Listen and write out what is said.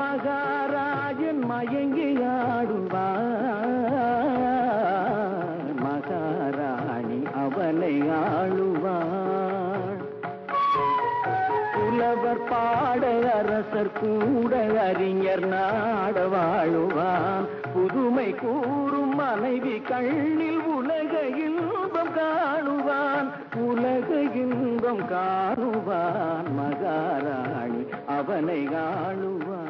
மகாராஜன் மயங்கி ஆடுவான் மகாராணி அவனை ஆளுவான் புலவர் பாட அரசர் கூட அறிஞர் நாட வாழுவான் புதுமை கூறும் மனைவி கண்ணில் உலக இன்பம் காணுவான் உலக இன்பம் காணுவான் மகாராணி அவனை ஆளுவான்